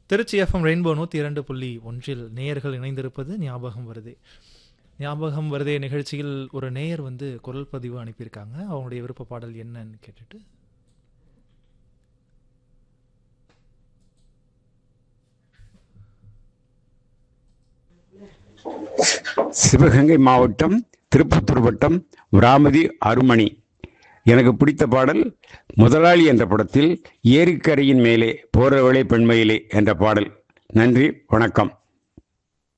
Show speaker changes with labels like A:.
A: Trichy FM rainbow நூற்றி இரண்டு புள்ளி ஒன்றில் நேயர்கள் இணைந்திருப்பது ஞாபகம் வருதே ஞாபகம் வருதே நிகழ்ச்சியில் ஒரு நேயர் வந்து குரல் பதிவு அனுப்பியிருக்காங்க அவங்களுடைய விருப்ப பாடல் என்னன்னு கேட்டுட்டு
B: சிவகங்கை மாவட்டம் திருப்பத்தூர் வட்டம் ராமதி அருமணி எனக்கு பிடித்த பாடல் முதலாளி என்ற படத்தில் ஏரிக்கரையின் மேலே போறவளே பெண்மையிலே என்ற பாடல் நன்றி வணக்கம்